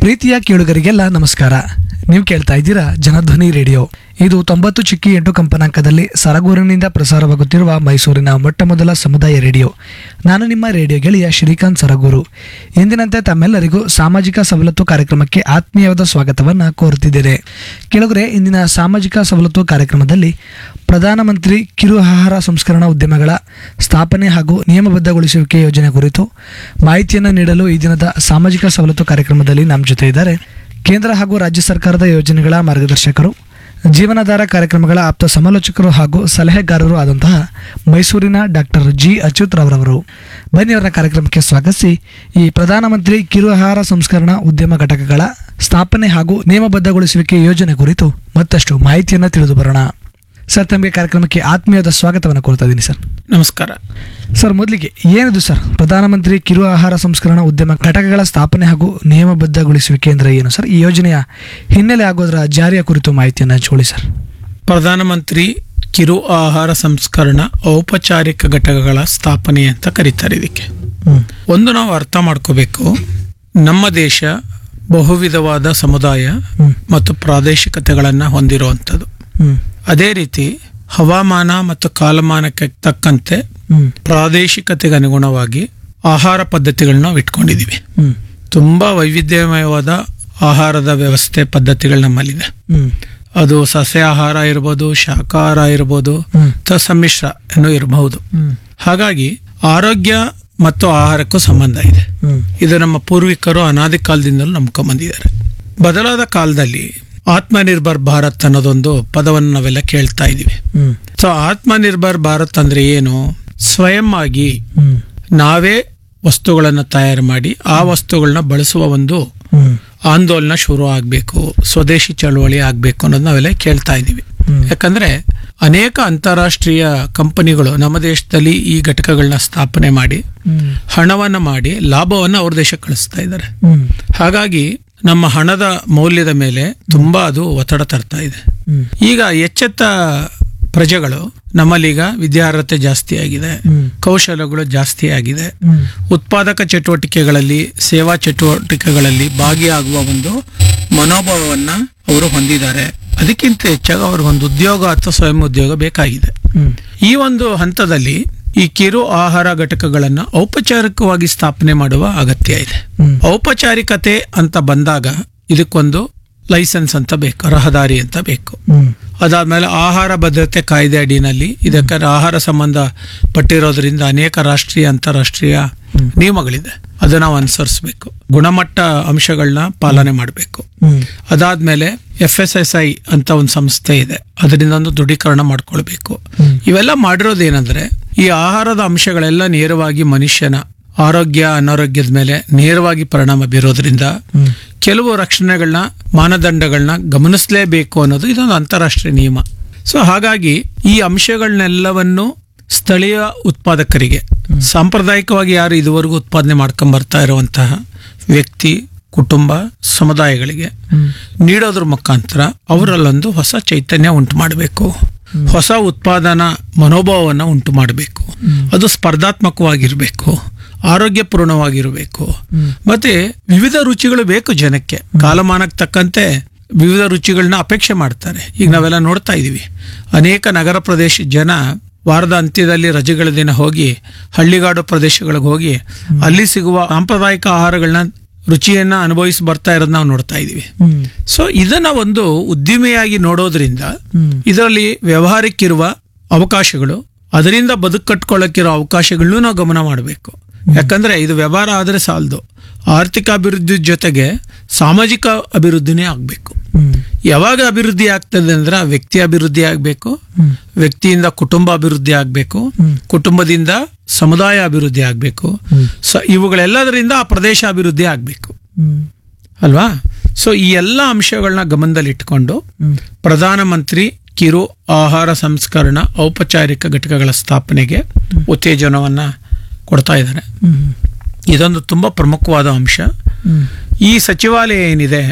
ಪ್ರೀತಿಯ ಕೇಳುಗರಿಗೆಲ್ಲ ನಮಸ್ಕಾರ ನೀವು ಕೇಳ್ತಾ ಇದ್ದೀರಾ ಜನಧ್ವನಿ ರೇಡಿಯೋ ಇದು ತೊಂಬತ್ತು ಚಿಕ್ಕಿ ಎಂಟು ಕಂಪನಾಂಕದಲ್ಲಿ ಸರಗೂರಿನಿಂದ ಪ್ರಸಾರವಾಗುತ್ತಿರುವ ಮೈಸೂರಿನ ಮೊಟ್ಟ ಮೊದಲ ಸಮುದಾಯ ರೇಡಿಯೋ ನಾನು ನಿಮ್ಮ ರೇಡಿಯೋ ಗೆಳೆಯ ಶ್ರೀಕಾಂತ್ ಸರಗೂರು ಎಂದಿನಂತೆ ತಮ್ಮೆಲ್ಲರಿಗೂ ಸಾಮಾಜಿಕ ಸವಲತ್ತು ಕಾರ್ಯಕ್ರಮಕ್ಕೆ ಆತ್ಮೀಯವಾದ ಸ್ವಾಗತವನ್ನು ಕೋರುತ್ತಿದ್ದೇನೆ ಕೆಳಗರೆ ಇಂದಿನ ಸಾಮಾಜಿಕ ಸವಲತ್ತು ಕಾರ್ಯಕ್ರಮದಲ್ಲಿ ಪ್ರಧಾನಮಂತ್ರಿ ಕಿರು ಆಹಾರ ಸಂಸ್ಕರಣಾ ಉದ್ಯಮಗಳ ಸ್ಥಾಪನೆ ಹಾಗೂ ನಿಯಮಬದ್ಧಗೊಳಿಸುವಿಕೆ ಯೋಜನೆ ಕುರಿತು ಮಾಹಿತಿಯನ್ನು ನೀಡಲು ಈ ದಿನದ ಸಾಮಾಜಿಕ ಸವಲತ್ತು ಕಾರ್ಯಕ್ರಮದಲ್ಲಿ ನಮ್ಮ ಜೊತೆ ಇದ್ದಾರೆ ಕೇಂದ್ರ ಹಾಗೂ ರಾಜ್ಯ ಸರ್ಕಾರದ ಯೋಜನೆಗಳ ಮಾರ್ಗದರ್ಶಕರು ಜೀವನಾಧಾರ ಕಾರ್ಯಕ್ರಮಗಳ ಆಪ್ತ ಸಮಾಲೋಚಕರು ಹಾಗೂ ಸಲಹೆಗಾರರು ಆದಂತಹ ಮೈಸೂರಿನ ಡಾಕ್ಟರ್ ಜಿ ಅಚ್ಯುತ್ ರವರವರು ಬನ್ನಿ ಅವರ ಕಾರ್ಯಕ್ರಮಕ್ಕೆ ಸ್ವಾಗತಿಸಿ ಈ ಪ್ರಧಾನಮಂತ್ರಿ ಕಿರು ಆಹಾರ ಸಂಸ್ಕರಣಾ ಉದ್ಯಮ ಘಟಕಗಳ ಸ್ಥಾಪನೆ ಹಾಗೂ ನಿಯಮಬದ್ಧಗೊಳಿಸುವಿಕೆ ಯೋಜನೆ ಕುರಿತು ಮತ್ತಷ್ಟು ಮಾಹಿತಿಯನ್ನು ತಿಳಿದು ಬರೋಣ ಸರ್ ತಮಗೆ ಕಾರ್ಯಕ್ರಮಕ್ಕೆ ಆತ್ಮೀಯವಾದ ಸ್ವಾಗತವನ್ನು ಕೋರ್ತಾ ಇದ್ದೀನಿ ಸರ್ ನಮಸ್ಕಾರ ಸರ್ ಮೊದಲಿಗೆ ಏನಿದು ಸರ್ ಪ್ರಧಾನಮಂತ್ರಿ ಕಿರು ಆಹಾರ ಸಂಸ್ಕರಣಾ ಉದ್ಯಮ ಘಟಕಗಳ ಸ್ಥಾಪನೆ ಹಾಗೂ ನಿಯಮಬದ್ಧಗೊಳಿಸುವಿಕೆ ಅಂದರೆ ಏನು ಸರ್ ಈ ಯೋಜನೆಯ ಹಿನ್ನೆಲೆ ಆಗೋದರ ಜಾರಿಯ ಕುರಿತು ಮಾಹಿತಿಯನ್ನು ಹಂಚಿಕೊಳ್ಳಿ ಸರ್ ಪ್ರಧಾನಮಂತ್ರಿ ಕಿರು ಆಹಾರ ಸಂಸ್ಕರಣಾ ಔಪಚಾರಿಕ ಘಟಕಗಳ ಸ್ಥಾಪನೆ ಅಂತ ಕರೀತಾರೆ ಇದಕ್ಕೆ ಹ್ಮ್ ಒಂದು ನಾವು ಅರ್ಥ ಮಾಡ್ಕೋಬೇಕು ನಮ್ಮ ದೇಶ ಬಹುವಿಧವಾದ ಸಮುದಾಯ ಹ್ಮ್ ಮತ್ತು ಪ್ರಾದೇಶಿಕತೆಗಳನ್ನು ಹೊಂದಿರುವಂಥದ್ದು ಹ್ಮ್ ಅದೇ ರೀತಿ ಹವಾಮಾನ ಮತ್ತು ಕಾಲಮಾನಕ್ಕೆ ತಕ್ಕಂತೆ ಹ್ಮ್ ಪ್ರಾದೇಶಿಕತೆಗೆ ಅನುಗುಣವಾಗಿ ಆಹಾರ ಪದ್ಧತಿಗಳನ್ನ ನಾವು ಇಟ್ಕೊಂಡಿದ್ದೀವಿ ಹ್ಮ್ ತುಂಬಾ ವೈವಿಧ್ಯಮಯವಾದ ಆಹಾರದ ವ್ಯವಸ್ಥೆ ಪದ್ಧತಿಗಳು ನಮ್ಮಲ್ಲಿದೆ ಹ್ಮ್ ಅದು ಸಸ್ಯಾಹಾರ ಇರ್ಬೋದು ಶಾಕಾಹಾರ ಇರ್ಬೋದು ಹ್ಮ್ ಅಥವಾ ಸಮ್ಮಿಶ್ರ ಏನೋ ಇರಬಹುದು ಹ್ಮ್ ಹಾಗಾಗಿ ಆರೋಗ್ಯ ಮತ್ತು ಆಹಾರಕ್ಕೂ ಸಂಬಂಧ ಇದೆ ಹ್ಮ್ ಇದು ನಮ್ಮ ಪೂರ್ವಿಕರು ಅನಾದಿ ಕಾಲದಿಂದಲೂ ನಂಬ್ಕೊಂಬಂದಿದ್ದಾರೆ ಬದಲಾದ ಕಾಲದಲ್ಲಿ ಆತ್ಮನಿರ್ಭರ್ ಭಾರತ್ ಅನ್ನೋದೊಂದು ಪದವನ್ನು ನಾವೆಲ್ಲ ಕೇಳ್ತಾ ಇದೀವಿ ಹ್ಮ್ ಸೊ ಆತ್ಮನಿರ್ಭರ್ ಭಾರತ್ ಅಂದ್ರೆ ಏನು ಸ್ವಯಂ ಆಗಿ ಹ್ಮ್ ನಾವೇ ವಸ್ತುಗಳನ್ನು ತಯಾರು ಮಾಡಿ ಆ ವಸ್ತುಗಳನ್ನ ಬಳಸುವ ಒಂದು ಹ್ಮ್ ಆಂದೋಲನ ಶುರು ಆಗಬೇಕು ಸ್ವದೇಶಿ ಚಳವಳಿ ಆಗಬೇಕು ಅನ್ನೋದು ನಾವೆಲ್ಲ ಕೇಳ್ತಾ ಇದ್ದೀವಿ ಹ್ಮ್. ಯಾಕಂದ್ರೆ ಅನೇಕ ಅಂತಾರಾಷ್ಟ್ರೀಯ ಕಂಪನಿಗಳು ನಮ್ಮ ದೇಶದಲ್ಲಿ ಈ ಘಟಕಗಳನ್ನ ಸ್ಥಾಪನೆ ಮಾಡಿ ಹ್ಮ್ ಹಣವನ್ನ ಮಾಡಿ ಲಾಭವನ್ನ ಅವ್ರ ದೇಶಕ್ಕೆ ಕಳಿಸ್ತಾ ಇದ್ದಾರೆ ಹ್ಮ್ ಹಾಗಾಗಿ ನಮ್ಮ ಹಣದ ಮೌಲ್ಯದ ಮೇಲೆ ತುಂಬಾ ಅದು ಒತ್ತಡ ತರ್ತಾ ಇದೆ ಹ್ಮ್ ಈಗ ಎಚ್ಚೆತ್ತ ಪ್ರಜೆಗಳು ನಮ್ಮಲ್ಲೀಗ ವಿದ್ಯಾರ್ಹತೆ ಜಾಸ್ತಿ ಆಗಿದೆ ಹ್ಮ್ ಕೌಶಲ್ಯಗಳು ಜಾಸ್ತಿ ಆಗಿದೆ ಹ್ಮ್ ಉತ್ಪಾದಕ ಚಟುವಟಿಕೆಗಳಲ್ಲಿ ಸೇವಾ ಚಟುವಟಿಕೆಗಳಲ್ಲಿ ಭಾಗಿಯಾಗುವ ಒಂದು ಮನೋಭಾವವನ್ನ ಅವರು ಹೊಂದಿದ್ದಾರೆ ಅದಕ್ಕಿಂತ ಹೆಚ್ಚಾಗಿ ಅವ್ರಿಗೊಂದು ಉದ್ಯೋಗ ಅಥವಾ ಸ್ವಯಂ ಉದ್ಯೋಗ ಬೇಕಾಗಿದೆ ಹ್ಮ್ ಈ ಒಂದು ಹಂತದಲ್ಲಿ ಈ ಕಿರು ಆಹಾರ ಘಟಕಗಳನ್ನ ಔಪಚಾರಿಕವಾಗಿ ಸ್ಥಾಪನೆ ಮಾಡುವ ಅಗತ್ಯ ಇದೆ ಹ್ಮ್ ಔಪಚಾರಿಕತೆ ಅಂತ ಬಂದಾಗ ಇದಕ್ಕೊಂದು ಲೈಸೆನ್ಸ್ ಅಂತ ಬೇಕು ರಹದಾರಿ ಅಂತ ಬೇಕು ಹ್ಮ್ ಅದಾದ್ಮೇಲೆ ಆಹಾರ ಭದ್ರತೆ ಕಾಯ್ದೆ ಅಡಿನಲ್ಲಿ ಇದಕ್ಕೆ ಆಹಾರ ಸಂಬಂಧ ಪಟ್ಟಿರೋದ್ರಿಂದ ಅನೇಕ ರಾಷ್ಟ್ರೀಯ ಅಂತಾರಾಷ್ಟ್ರೀಯ ನಿಯಮಗಳಿದೆ ಅದನ್ನ ನಾವು ಅನುಸರಿಸಬೇಕು ಗುಣಮಟ್ಟ ಅಂಶಗಳನ್ನ ಪಾಲನೆ ಮಾಡಬೇಕು ಹ್ಮ್ ಅದಾದ್ಮೇಲೆ ಎಫ್ ಎಸ್ ಎಸ್ ಐ ಅಂತ ಒಂದು ಸಂಸ್ಥೆ ಇದೆ ಅದರಿಂದ ಒಂದು ದೃಢೀಕರಣ ಮಾಡ್ಕೊಳ್ಬೇಕು ಹ್ಮ್. ಇವೆಲ್ಲ ಮಾಡಿರೋದೇನಂದ್ರೆ ಈ ಆಹಾರದ ಅಂಶಗಳೆಲ್ಲ ನೇರವಾಗಿ ಮನುಷ್ಯನ ಆರೋಗ್ಯ ಅನಾರೋಗ್ಯದ ಮೇಲೆ ನೇರವಾಗಿ ಪರಿಣಾಮ ಬೀರೋದ್ರಿಂದ ಹ್ಮ್ ಕೆಲವು ರಕ್ಷಣೆಗಳನ್ನ ಮಾನದಂಡಗಳನ್ನ ಗಮನಿಸಲೇಬೇಕು ಅನ್ನೋದು ಇದೊಂದು ಅಂತಾರಾಷ್ಟ್ರೀಯ ನಿಯಮ ಸೊ ಹಾಗಾಗಿ ಈ ಅಂಶಗಳನ್ನೆಲ್ಲವನ್ನು ಸ್ಥಳೀಯ ಉತ್ಪಾದಕರಿಗೆ ಸಾಂಪ್ರದಾಯಿಕವಾಗಿ ಯಾರು ಇದುವರೆಗೂ ಉತ್ಪಾದನೆ ಮಾಡ್ಕೊಂಡ್ ಬರ್ತಾ ಇರುವಂತಹ ವ್ಯಕ್ತಿ ಕುಟುಂಬ ಸಮುದಾಯಗಳಿಗೆ ಹ್ಮ್ ನೀಡೋದ್ರ ಮುಖಾಂತರ ಅವರಲ್ಲೊಂದು ಹೊಸ ಚೈತನ್ಯ ಉಂಟು ಮಾಡಬೇಕು ಹೊಸ ಉತ್ಪಾದನಾ ಮನೋಭಾವವನ್ನು ಉಂಟು ಮಾಡಬೇಕು ಅದು ಸ್ಪರ್ಧಾತ್ಮಕವಾಗಿರಬೇಕು ಆರೋಗ್ಯಪೂರ್ಣವಾಗಿರಬೇಕು ಮತ್ತೆ ವಿವಿಧ ರುಚಿಗಳು ಬೇಕು ಜನಕ್ಕೆ ಕಾಲಮಾನಕ್ಕೆ ತಕ್ಕಂತೆ ವಿವಿಧ ರುಚಿಗಳನ್ನ ಅಪೇಕ್ಷೆ ಮಾಡ್ತಾರೆ ಈಗ ನಾವೆಲ್ಲ ನೋಡ್ತಾ ಇದೀವಿ ಅನೇಕ ನಗರ ಪ್ರದೇಶ ಜನ ವಾರದ ಅಂತ್ಯದಲ್ಲಿ ರಜೆಗಳ ದಿನ ಹೋಗಿ ಹಳ್ಳಿಗಾಡು ಪ್ರದೇಶಗಳಿಗೆ ಹೋಗಿ ಅಲ್ಲಿ ಸಿಗುವ ಸಾಂಪ್ರದಾಯಿಕ ಆಹಾರಗಳನ್ನ ರುಚಿಯನ್ನ ಅನುಭವಿಸಿ ಬರ್ತಾ ಇರೋದು ನಾವು ನೋಡ್ತಾ ಇದೀವಿ ಹ್ಮ್ ಸೊ ಇದನ್ನ ಒಂದು ಉದ್ದಿಮೆಯಾಗಿ ನೋಡೋದ್ರಿಂದ ಹ್ಮ್ ಇದರಲ್ಲಿ ವ್ಯವಹಾರಕ್ಕಿರುವ ಅವಕಾಶಗಳು ಅದರಿಂದ ಬದುಕು ಕಟ್ಕೊಳ್ಳಕ್ಕಿರೋ ಅವಕಾಶಗಳನ್ನೂ ನಾವು ಗಮನ ಮಾಡಬೇಕು ಯಾಕಂದ್ರೆ ಇದು ವ್ಯವಹಾರ ಆದ್ರೆ ಸಾಲದು ಆರ್ಥಿಕ ಅಭಿವೃದ್ಧಿ ಜೊತೆಗೆ ಸಾಮಾಜಿಕ ಅಭಿವೃದ್ಧಿನೇ ಆಗಬೇಕು ಹ್ಮ್ ಯಾವಾಗ ಅಭಿವೃದ್ಧಿ ಆಗ್ತದೆ ಅಂದ್ರೆ ಆ ವ್ಯಕ್ತಿ ಅಭಿವೃದ್ಧಿ ಆಗಬೇಕು ಹ್ಮ್ ವ್ಯಕ್ತಿಯಿಂದ ಕುಟುಂಬ ಅಭಿವೃದ್ಧಿ ಆಗಬೇಕು ಹ್ಮ್. ಕುಟುಂಬದಿಂದ ಸಮುದಾಯ ಅಭಿವೃದ್ಧಿ ಆಗಬೇಕು ಹ್ಮ್. ಸೊ ಇವುಗಳೆಲ್ಲದರಿಂದ ಆ ಪ್ರದೇಶ ಅಭಿವೃದ್ಧಿ ಆಗಬೇಕು ಹ್ಮ್ ಅಲ್ವಾ ಸೊ ಈ ಎಲ್ಲ ಅಂಶಗಳನ್ನ ಗಮನದಲ್ಲಿಟ್ಟುಕೊಂಡು ಹ್ಮ್ ಪ್ರಧಾನಮಂತ್ರಿ ಕಿರು ಆಹಾರ ಸಂಸ್ಕರಣಾ ಔಪಚಾರಿಕ ಘಟಕಗಳ ಸ್ಥಾಪನೆಗೆ ಉತ್ತೇಜನವನ್ನ ಕೊಡ್ತಾ ಇದ್ದಾರೆ ಹ್ಮ್ ಇದೊಂದು ತುಂಬಾ ಪ್ರಮುಖವಾದ ಅಂಶ ಹ್ಮ್ ಈ ಸಚಿವಾಲಯ ಏನಿದೆ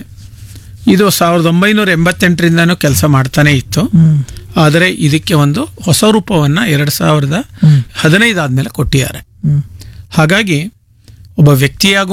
ಇದು ಸಾವಿರದ ಒಂಬೈನೂರ ಎಂಬತ್ತೆಂಟರಿಂದನೂ ಕೆಲಸ ಮಾಡ್ತಾನೆ ಇತ್ತು ಹ್ಮ್ ಆದರೆ ಇದಕ್ಕೆ ಒಂದು ಹೊಸ ರೂಪವನ್ನ ಎರಡ್ ಸಾವಿರದ ಹ್ಮ್ ಹದಿನೈದು ಆದ್ಮೇಲೆ ಕೊಟ್ಟಿದ್ದಾರೆ ಹ್ಮ್ ಹಾಗಾಗಿ ಒಬ್ಬ ವ್ಯಕ್ತಿಯಾಗೂ